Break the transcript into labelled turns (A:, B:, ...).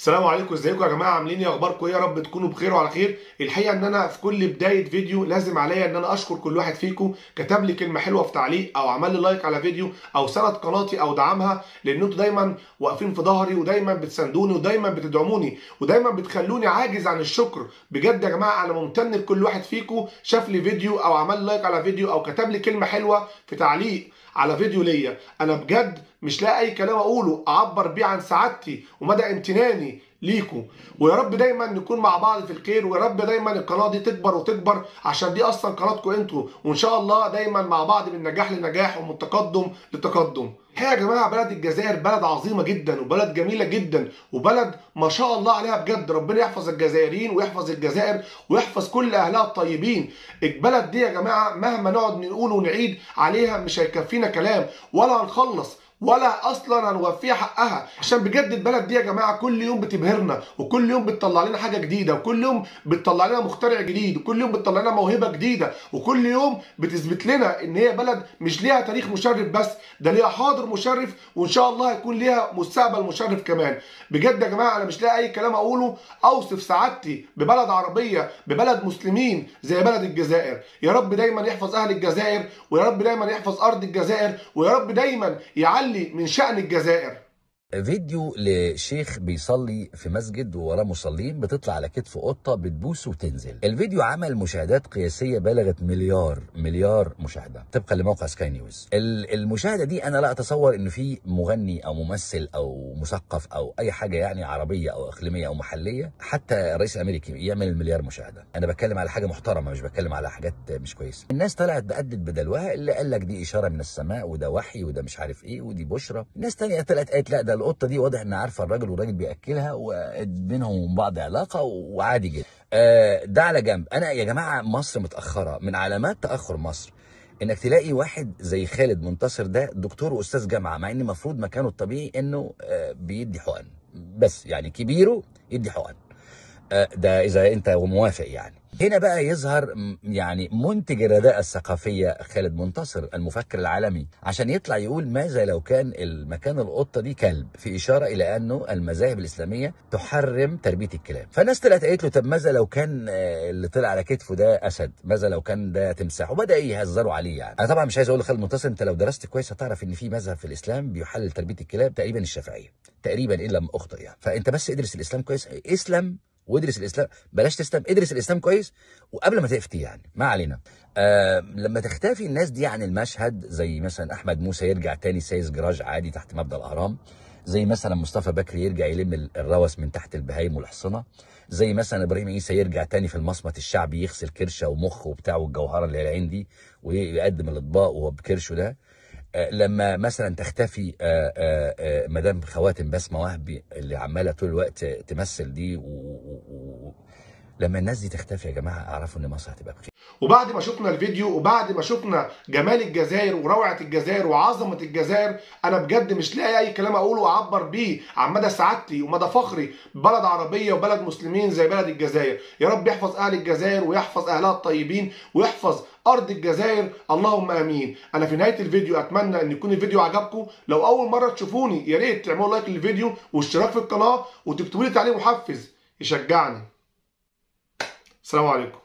A: السلام عليكم ازيكم يا جماعه عاملين ايه اخباركم ايه يا رب تكونوا بخير وعلى خير الحقيقه ان انا في كل بدايه فيديو لازم عليا ان انا اشكر كل واحد فيكم كتب لي كلمه حلوه في تعليق او عمل لي لايك على فيديو او سند قناتي او دعمها لان انتوا دايما واقفين في ظهري ودايما بتساندوني ودايما بتدعموني ودايما بتخلوني عاجز عن الشكر بجد يا جماعه انا ممتن لكل واحد فيكم شاف لي فيديو او عمل لي لايك على فيديو او كتب لي كلمه حلوه في تعليق على فيديو ليا انا بجد مش لاقي اي كلام اقوله اعبر بيه عن سعادتي ومدى امتناني ليكم ويا رب دايما نكون مع بعض في الخير ويا رب دايما القناه دي تكبر وتكبر عشان دي اصلا قناتكم انتوا وان شاء الله دايما مع بعض من نجاح لنجاح ومن تقدم لتقدم الحقيقه يا جماعه بلد الجزائر بلد عظيمه جدا وبلد جميله جدا وبلد ما شاء الله عليها بجد ربنا يحفظ الجزائريين ويحفظ الجزائر ويحفظ كل اهلها الطيبين البلد دي يا جماعه مهما نقعد نقول ونعيد عليها مش هيكفينا كلام ولا هنخلص ولا اصلا هنوفيها حقها عشان بجد البلد دي يا جماعه كل يوم بتبهرنا وكل يوم بتطلع لنا حاجه جديده وكل يوم بتطلع لنا مخترع جديد وكل يوم بتطلع لنا موهبه جديده وكل يوم بتثبت لنا ان هي بلد مش ليها تاريخ مشرف بس ده ليها حاضر مشرف وان شاء الله هيكون ليها مستقبل مشرف كمان بجد يا جماعه انا مش لاقي اي كلام اقوله اوصف سعادتي ببلد عربيه ببلد مسلمين زي بلد الجزائر يا رب دايما يحفظ اهل الجزائر ويا رب دايما يحفظ ارض الجزائر ويا رب دايما يعلي من شأن الجزائر
B: فيديو لشيخ بيصلي في مسجد ووراه مصلين بتطلع على كتف قطه بتبوس وتنزل الفيديو عمل مشاهدات قياسيه بلغت مليار مليار مشاهده طبقا لموقع سكاي نيوز ال- المشاهده دي انا لا اتصور ان في مغني او ممثل او مثقف او اي حاجه يعني عربيه او اقليميه او محليه حتى الرئيس الامريكي يعمل المليار مشاهده انا بتكلم على حاجه محترمه مش بتكلم على حاجات مش كويسه الناس طلعت بأدت بدلوها اللي قال لك دي اشاره من السماء وده وحي وده مش عارف ايه ودي بشرى ناس تانية طلعت قالت لا ده القطه دي واضح انها عارفه الراجل والراجل بياكلها وبينهم وبين بعض علاقه وعادي جدا آه، ده على جنب انا يا جماعه مصر متاخره من علامات تاخر مصر انك تلاقي واحد زي خالد منتصر ده دكتور واستاذ جامعه مع ان المفروض مكانه الطبيعي انه آه، بيدي حقن بس يعني كبيره يدي حقن آه، ده اذا انت موافق يعني هنا بقى يظهر م- يعني منتج الرداءة الثقافية خالد منتصر المفكر العالمي عشان يطلع يقول ماذا لو كان المكان القطة دي كلب في إشارة إلى أنه المذاهب الإسلامية تحرم تربية الكلاب فالناس طلعت قالت له طب ماذا لو كان آه، اللي طلع على كتفه ده أسد ماذا لو كان ده تمساح وبدأ يهزروا عليه يعني أنا طبعا مش عايز أقول لخالد منتصر أنت لو درست كويس هتعرف إن في مذهب في الإسلام بيحلل تربية الكلاب تقريبا الشافعية تقريبا إن لم أخطئ يعني فأنت بس ادرس الإسلام كويس اسلم وادرس الاسلام بلاش تسلم ادرس الاسلام كويس وقبل ما تفتي يعني ما علينا آه لما تختفي الناس دي عن المشهد زي مثلا احمد موسى يرجع تاني سايس جراج عادي تحت مبنى الاهرام زي مثلا مصطفى بكري يرجع يلم ال- الروس من تحت البهايم والحصنه زي مثلا ابراهيم عيسى يرجع تاني في المصمت الشعبي يغسل كرشه ومخ وبتاع والجوهره اللي العين دي ويقدم الاطباق وهو بكرشه ده آه، لما مثلا تختفي آه، آه، آه، مدام خواتم بسمه وهبي اللي عماله طول الوقت تمثل دي و... و... و... لما الناس دي تختفي يا جماعه اعرفوا ان مصر هتبقى بخير
A: وبعد ما شفنا الفيديو وبعد ما شفنا جمال الجزائر وروعة الجزائر وعظمة الجزائر أنا بجد مش لاقي أي كلام أقوله وأعبر بيه عن مدى سعادتي ومدى فخري ببلد عربية وبلد مسلمين زي بلد الجزائر يا رب يحفظ أهل الجزائر ويحفظ أهلها الطيبين ويحفظ أرض الجزائر اللهم آمين أنا في نهاية الفيديو أتمنى أن يكون الفيديو عجبكم لو أول مرة تشوفوني يا ريت تعملوا لايك للفيديو واشتراك في القناة وتكتبوا لي تعليق محفز يشجعني السلام عليكم